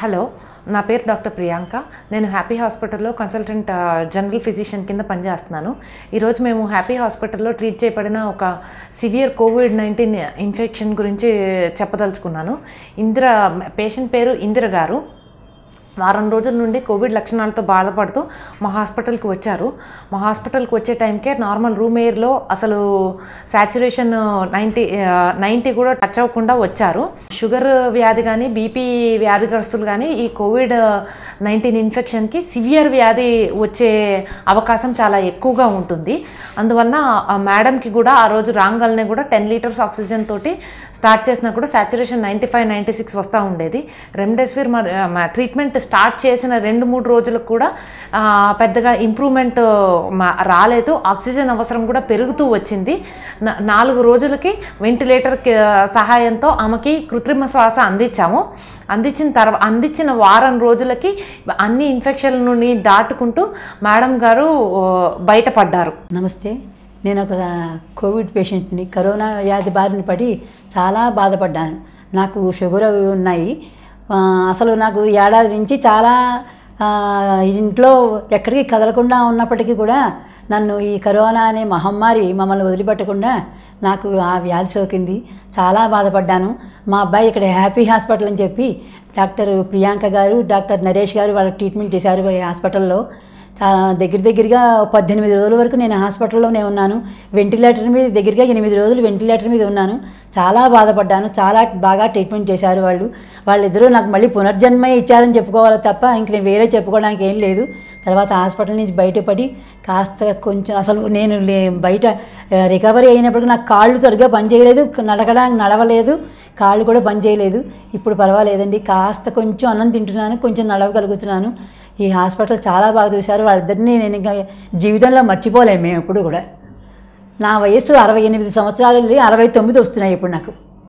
hello నా పేరు doctor Priyanka నేను హ్యాపీ హాస్పిటల్లో కన్సల్టెంట్ ఆ, జనరల్ ఫిజిషియన్ కింద పనిచేస్తున్నాను ఈరోజు మేము హ్యాపీ హాస్పిటల్లో ట్రీట్ చేయబడిన ఒక సివియర్ కోవిడ్ నైన్టీన్ ఇన్ఫెక్షన్ గురించి చెప్పదలుచుకున్నాను ఇందిర పేషెంట్ పేరు ఇందిర గారు వారం రోజుల నుండి కోవిడ్ లక్షణాలతో బాధపడుతూ మా హాస్పిటల్కి వచ్చారు మా హాస్పిటల్కి వచ్చే టైంకే నార్మల్ రూమ్ ఎయిర్లో అసలు శాచురేషన్ నైంటీ నైంటీ కూడా టచ్ అవ్వకుండా వచ్చారు షుగర్ వ్యాధి కానీ బీపీ వ్యాధిగ్రస్తులు కానీ ఈ కోవిడ్ నైన్టీన్ ఇన్ఫెక్షన్కి సివియర్ వ్యాధి వచ్చే అవకాశం చాలా ఎక్కువగా ఉంటుంది అందువలన ఆ మేడంకి కూడా ఆ రోజు రాగాలనే కూడా టెన్ లీటర్స్ ఆక్సిజన్ తోటి స్టార్ట్ చేసినా కూడా saturation ninety five ninety six వస్తూ ఉండేది రెమ్డెసివిర్ మరి ట్రీట్మెంట్ స్టార్ట్ చేసిన రెండు మూడు రోజులకు కూడా ఆ, పెద్దగా ఇంప్రూవ్మెంట్ రాలేదు ఆక్సిజన్ అవసరం కూడా పెరుగుతూ వచ్చింది నా- నాలుగు రోజులకి వెంటిలేటర్ కి- సహాయంతో ఆమెకి కృత్రిమ శ్వాస అందించాము అందించిన తర్వాత అందించిన వారం రోజులకి అన్ని ఇన్ఫెక్షన్ల నుండి దాటుకుంటూ మేడం గారు ఓ, బయటపడ్డారు నమస్తే నేను ఒక కోవిడ్ పేషెంట్ని కరోనా వ్యాధి బారిన పడి చాలా బాధపడ్డాను నాకు షుగర్ అవి ఉన్నాయి ఆ, అసలు నాకు ఏడాది నుంచి చాలా ఆ, ఇంట్లో ఎక్కడికి కదలకుండా ఉన్నప్పటికీ కూడా నన్ను ఈ కరోనా అనే మహమ్మారి మమ్మల్ని వదిలిపెట్టకుండా నాకు ఆ వ్యాధి సోకింది చాలా బాధపడ్డాను మా అబ్బాయి ఇక్కడ హ్యాపీ హాస్పిటల్ అని చెప్పి డాక్టర్ ప్రియాంక గారు డాక్టర్ నరేష్ గారు వాళ్ళకి ట్రీట్మెంట్ చేశారు ఈ హాస్పిటల్లో చాలా దగ్గర దగ్గరగా పద్దెనిమిది రోజుల వరకు నేను హాస్పిటల్లోనే ఉన్నాను వెంటిలేటర్ మీద దగ్గరగా ఎనిమిది రోజులు వెంటిలేటర్ మీద ఉన్నాను చాలా బాధపడ్డాను చాలా బాగా ట్రీట్మెంట్ చేశారు వాళ్ళు వాళ్ళిద్దరూ నాకు మళ్ళీ పునర్జన్మ ఇచ్చారని చెప్పుకోవాలి తప్ప ఇంక నేను వేరే చెప్పుకోవడానికి ఏం లేదు తర్వాత హాస్పిటల్ నుంచి బయటపడి కాస్త కొంచెం అసలు నేను లే బయట ఆ, రికవరీ అయినప్పుడు నాకు కాళ్ళు సరిగ్గా పనిచేయలేదు నడకడానికి నడవలేదు కాళ్ళు కూడా పనిచేయలేదు ఇప్పుడు పర్వాలేదండి కాస్త కొంచెం అన్నం తింటున్నాను కొంచెం నడవగలుగుతున్నాను ఈ హాస్పిటల్ చాలా బాగా చూశారు వాళ్ళిద్దరిని నేను ఇంకా జీవితంలో మర్చిపోలేము మేము ఎప్పుడు కూడా నా వయసు అరవై ఎనిమిది సంవత్సరాలు అరవై తొమ్మిది వస్తున్నాయి ఇప్పుడు నాకు